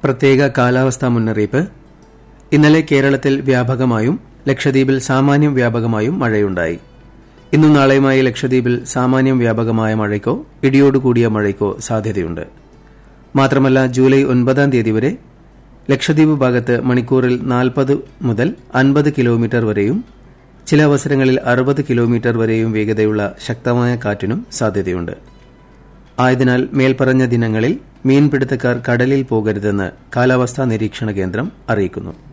പ്രത്യേക കാലാവസ്ഥാ മുന്നറിയിപ്പ് ഇന്നലെ കേരളത്തിൽ വ്യാപകമായും ലക്ഷദ്വീപിൽ സാമാന്യം വ്യാപകമായും മഴയുണ്ടായി ഇന്നും നാളെയുമായി ലക്ഷദ്വീപിൽ സാമാന്യം വ്യാപകമായ മഴയ്ക്കോ ഇടിയോടുകൂടിയ മഴയ്ക്കോ സാധ്യതയുണ്ട് മാത്രമല്ല ജൂലൈ ഒൻപതാം തീയതി വരെ ലക്ഷദ്വീപ് ഭാഗത്ത് മണിക്കൂറിൽ നാൽപ്പത് മുതൽ അൻപത് കിലോമീറ്റർ വരെയും ചില അവസരങ്ങളിൽ അറുപത് കിലോമീറ്റർ വരെയും വേഗതയുള്ള ശക്തമായ കാറ്റിനും സാധ്യതയുണ്ട് ആയതിനാൽ മേൽപ്പറഞ്ഞ ദിനങ്ങളിൽ മീൻപിടുത്തക്കാർ കടലിൽ പോകരുതെന്ന് കാലാവസ്ഥാ നിരീക്ഷണ കേന്ദ്രം അറിയിക്കുന്നു